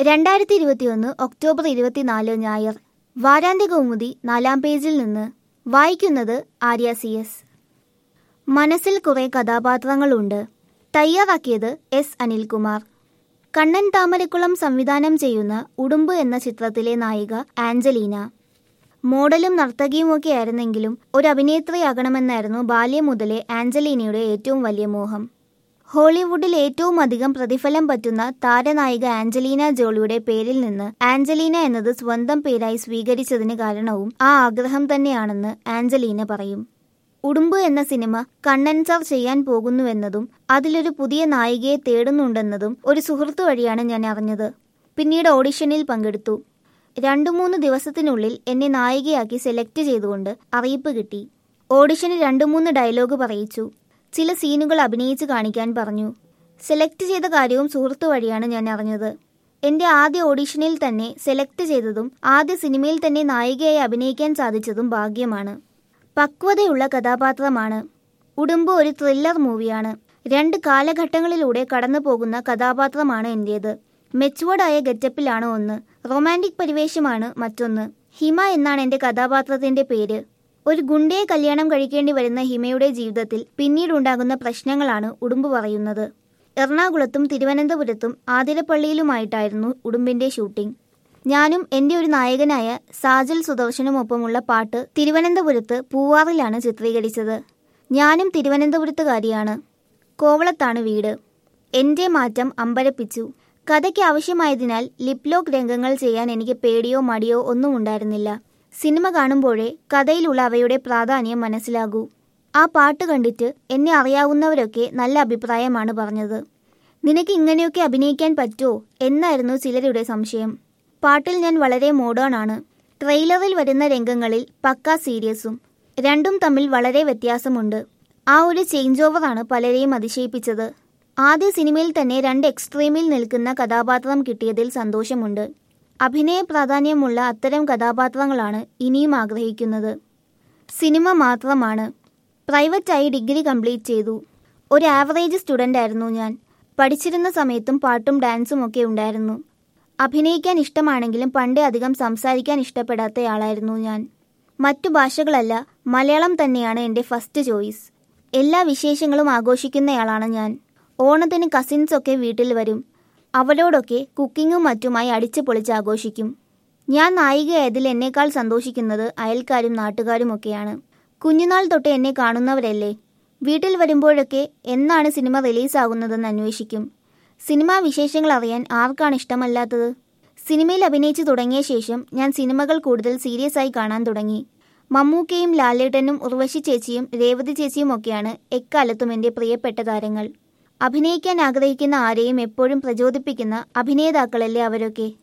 രണ്ടായിരത്തി ഇരുപത്തിയൊന്ന് ഒക്ടോബർ ഇരുപത്തിനാല് ഞായർ വാരാന്ത്യ കൗമുദി നാലാം പേജിൽ നിന്ന് വായിക്കുന്നത് ആര്യ സി എസ് മനസ്സിൽ കുറെ കഥാപാത്രങ്ങളുണ്ട് തയ്യാറാക്കിയത് എസ് അനിൽകുമാർ കണ്ണൻ താമരക്കുളം സംവിധാനം ചെയ്യുന്ന ഉടുമ്പ് എന്ന ചിത്രത്തിലെ നായിക ആഞ്ചലീന മോഡലും നർത്തകിയുമൊക്കെ ആയിരുന്നെങ്കിലും ഒരു അഭിനേത്രിയാകണമെന്നായിരുന്നു ബാല്യം മുതലേ ആഞ്ചലീനയുടെ ഏറ്റവും വലിയ മോഹം ഹോളിവുഡിൽ ഏറ്റവും അധികം പ്രതിഫലം പറ്റുന്ന താരനായിക ആഞ്ചലീന ജോളിയുടെ പേരിൽ നിന്ന് ആഞ്ചലീന എന്നത് സ്വന്തം പേരായി സ്വീകരിച്ചതിന് കാരണവും ആ ആഗ്രഹം തന്നെയാണെന്ന് ആഞ്ചലീന പറയും ഉടുമ്പ് എന്ന സിനിമ കണ്ണൻ സാർ ചെയ്യാൻ പോകുന്നുവെന്നതും അതിലൊരു പുതിയ നായികയെ തേടുന്നുണ്ടെന്നതും ഒരു സുഹൃത്തു വഴിയാണ് ഞാൻ അറിഞ്ഞത് പിന്നീട് ഓഡിഷനിൽ പങ്കെടുത്തു രണ്ടു മൂന്ന് ദിവസത്തിനുള്ളിൽ എന്നെ നായികയാക്കി സെലക്ട് ചെയ്തുകൊണ്ട് അറിയിപ്പ് കിട്ടി ഓഡിഷന് രണ്ടു മൂന്ന് ഡയലോഗ് പറയിച്ചു ചില സീനുകൾ അഭിനയിച്ച് കാണിക്കാൻ പറഞ്ഞു സെലക്ട് ചെയ്ത കാര്യവും സുഹൃത്തു വഴിയാണ് ഞാൻ അറിഞ്ഞത് എന്റെ ആദ്യ ഓഡിഷനിൽ തന്നെ സെലക്ട് ചെയ്തതും ആദ്യ സിനിമയിൽ തന്നെ നായികയായി അഭിനയിക്കാൻ സാധിച്ചതും ഭാഗ്യമാണ് പക്വതയുള്ള കഥാപാത്രമാണ് ഉടുമ്പ് ഒരു ത്രില്ലർ മൂവിയാണ് രണ്ട് കാലഘട്ടങ്ങളിലൂടെ കടന്നു പോകുന്ന കഥാപാത്രമാണ് എന്റേത് മെച്ചുവേർഡായ ഗെറ്റപ്പിലാണ് ഒന്ന് റൊമാൻറ്റിക് പരിവേഷമാണ് മറ്റൊന്ന് ഹിമ എന്നാണ് എന്റെ കഥാപാത്രത്തിന്റെ പേര് ഒരു ഗുണ്ടയെ കല്യാണം കഴിക്കേണ്ടി വരുന്ന ഹിമയുടെ ജീവിതത്തിൽ പിന്നീടുണ്ടാകുന്ന പ്രശ്നങ്ങളാണ് ഉടുമ്പ് പറയുന്നത് എറണാകുളത്തും തിരുവനന്തപുരത്തും ആതിരപ്പള്ളിയിലുമായിട്ടായിരുന്നു ഉടുമ്പിന്റെ ഷൂട്ടിംഗ് ഞാനും എന്റെ ഒരു നായകനായ സാജൽ സുദർശനുമൊപ്പമുള്ള പാട്ട് തിരുവനന്തപുരത്ത് പൂവാറിലാണ് ചിത്രീകരിച്ചത് ഞാനും തിരുവനന്തപുരത്തുകാരിയാണ് കോവളത്താണ് വീട് എന്റെ മാറ്റം അമ്പരപ്പിച്ചു കഥയ്ക്ക് ആവശ്യമായതിനാൽ ലിപ് ലോക്ക് രംഗങ്ങൾ ചെയ്യാൻ എനിക്ക് പേടിയോ മടിയോ ഒന്നും ഉണ്ടായിരുന്നില്ല സിനിമ കാണുമ്പോഴേ കഥയിലുള്ള അവയുടെ പ്രാധാന്യം മനസ്സിലാകൂ ആ പാട്ട് കണ്ടിട്ട് എന്നെ അറിയാവുന്നവരൊക്കെ നല്ല അഭിപ്രായമാണ് പറഞ്ഞത് നിനക്ക് ഇങ്ങനെയൊക്കെ അഭിനയിക്കാൻ പറ്റുമോ എന്നായിരുന്നു ചിലരുടെ സംശയം പാട്ടിൽ ഞാൻ വളരെ മോഡേൺ ആണ് ട്രെയിലറിൽ വരുന്ന രംഗങ്ങളിൽ പക്ക സീരിയസും രണ്ടും തമ്മിൽ വളരെ വ്യത്യാസമുണ്ട് ആ ഒരു ചേഞ്ച് ഓവറാണ് പലരെയും അതിശയിപ്പിച്ചത് ആദ്യ സിനിമയിൽ തന്നെ രണ്ട് എക്സ്ട്രീമിൽ നിൽക്കുന്ന കഥാപാത്രം കിട്ടിയതിൽ സന്തോഷമുണ്ട് അഭിനയ പ്രാധാന്യമുള്ള അത്തരം കഥാപാത്രങ്ങളാണ് ഇനിയും ആഗ്രഹിക്കുന്നത് സിനിമ മാത്രമാണ് പ്രൈവറ്റായി ഡിഗ്രി കംപ്ലീറ്റ് ചെയ്തു ഒരു ആവറേജ് സ്റ്റുഡൻ്റ് ആയിരുന്നു ഞാൻ പഠിച്ചിരുന്ന സമയത്തും പാട്ടും ഡാൻസും ഒക്കെ ഉണ്ടായിരുന്നു അഭിനയിക്കാൻ ഇഷ്ടമാണെങ്കിലും പണ്ടേ അധികം സംസാരിക്കാൻ ഇഷ്ടപ്പെടാത്തയാളായിരുന്നു ഞാൻ മറ്റു ഭാഷകളല്ല മലയാളം തന്നെയാണ് എൻ്റെ ഫസ്റ്റ് ചോയ്സ് എല്ലാ വിശേഷങ്ങളും ആഘോഷിക്കുന്നയാളാണ് ഞാൻ ഓണത്തിന് കസിൻസ് ഒക്കെ വീട്ടിൽ വരും അവരോടൊക്കെ കുക്കിങ്ങും മറ്റുമായി അടിച്ചു പൊളിച്ച് ആഘോഷിക്കും ഞാൻ നായികയായതിൽ എന്നേക്കാൾ സന്തോഷിക്കുന്നത് അയൽക്കാരും നാട്ടുകാരുമൊക്കെയാണ് കുഞ്ഞുനാൾ തൊട്ട് എന്നെ കാണുന്നവരല്ലേ വീട്ടിൽ വരുമ്പോഴൊക്കെ എന്നാണ് സിനിമ റിലീസാകുന്നതെന്ന് അന്വേഷിക്കും സിനിമാ വിശേഷങ്ങൾ അറിയാൻ ആർക്കാണ് ഇഷ്ടമല്ലാത്തത് സിനിമയിൽ അഭിനയിച്ചു തുടങ്ങിയ ശേഷം ഞാൻ സിനിമകൾ കൂടുതൽ സീരിയസ് ആയി കാണാൻ തുടങ്ങി മമ്മൂക്കയും ലാലേട്ടനും ഉർവശി ചേച്ചിയും രേവതി ചേച്ചിയും ഒക്കെയാണ് എക്കാലത്തും എൻ്റെ പ്രിയപ്പെട്ട താരങ്ങൾ അഭിനയിക്കാൻ ആഗ്രഹിക്കുന്ന ആരെയും എപ്പോഴും പ്രചോദിപ്പിക്കുന്ന അഭിനേതാക്കളല്ലേ അവരൊക്കെ